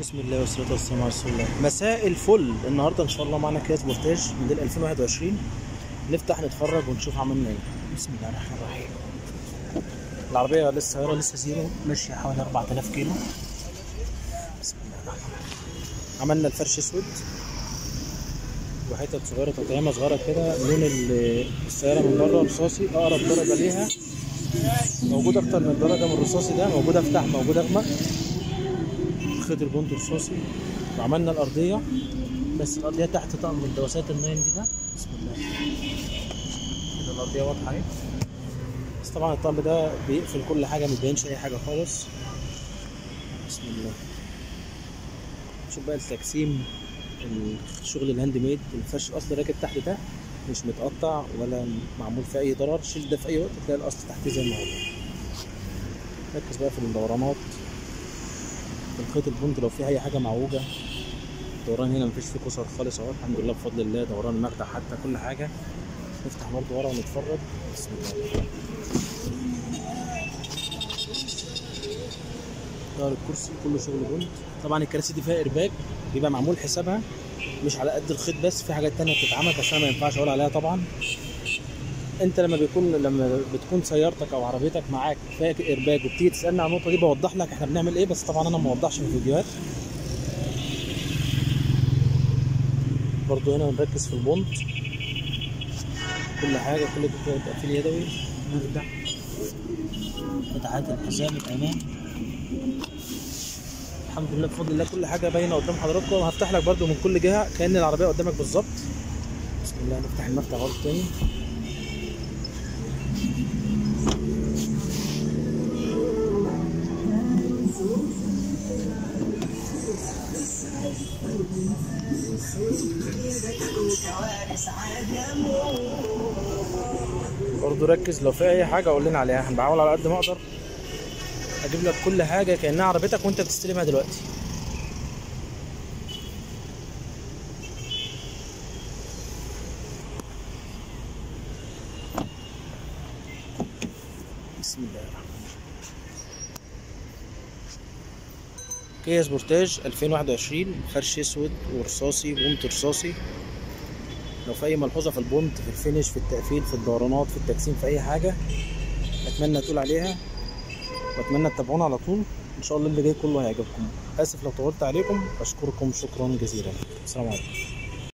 بسم الله والصلاة والسلام على رسول الله مساء الفل النهارده ان شاء الله معانا كيا سبورتاج موديل 2021 نفتح نتفرج ونشوف عملنا ايه بسم الله الرحمن الرحيم العربية لسه صغيرة لسه زيرو ماشية حوالي 4000 كيلو بسم الله الرحمن الرحيم عملنا الفرش اسود وحتت صغيرة تطعيمة صغيرة كده لون ال- السيارة من بره رصاصي أقرب درجة ليها موجود أكتر من درجة من الرصاصي ده موجود أفتح موجود أغمق خيط البنط رصاصي وعملنا الأرضية بس الأرضية تحت طقم الدواسات النايم دي ده بسم الله كده الأرضية واضحة أهي بس طبعا الطقم ده بيقفل كل حاجة ما بيبينش أي حاجة خالص بسم الله شوف بقى التجسيم الشغل الهاند ميد الفرش الاصل راكب تحت ده مش متقطع ولا معمول فيه اي ضرر شيل ده في اي وقت تلاقي الاصل تحت زي ما هو ركز بقى في الدورانات في الخيط البنط لو في اي حاجه معوجه الدوران هنا مفيش فيه كسر خالص اهو الحمد لله بفضل الله دوران المخدع حتى كل حاجه نفتح برضه ورا ونتفرج بسم الله ظهر الكرسي كله شغل بنط طبعا الكراسي دي فيها ارباك بيبقى معمول حسابها مش على قد الخيط بس في حاجات تانية بتتعمل بس انا ما ينفعش اقول عليها طبعا انت لما بيكون لما بتكون سيارتك او عربيتك معاك فيها ارباك وبتيجي تسالني عن النقطه دي بوضح لك احنا بنعمل ايه بس طبعا انا ما بوضحش في الفيديوهات برضو هنا بنركز في البونت كل حاجه كل ده تقفيل يدوي نرجع فتحات الحزام الامان الحمد لله بفضل الله كل حاجه باينه قدام حضراتكم هفتح لك برده من كل جهه كان العربيه قدامك بالظبط بسم الله نفتح المفتح برضه تاني برضه ركز لو في اي حاجه قول لنا عليها هنحاول على قد ما اقدر اجيب لك كل حاجه كانها عربيتك وانت بتستلمها دلوقتي بسم الله الرحمن الرحيم كيا سبورتاج 2021 فرش اسود ورصاصي بونت رصاصي لو في اي ملحوظه في البونت في الفينش في التقفيل في الدورانات في التجسيم في اي حاجه اتمنى تقول عليها واتمنى تتابعونا على طول ان شاء الله اللي جاي كله هيعجبكم اسف لو طولت عليكم اشكركم شكرا جزيلا السلام عليكم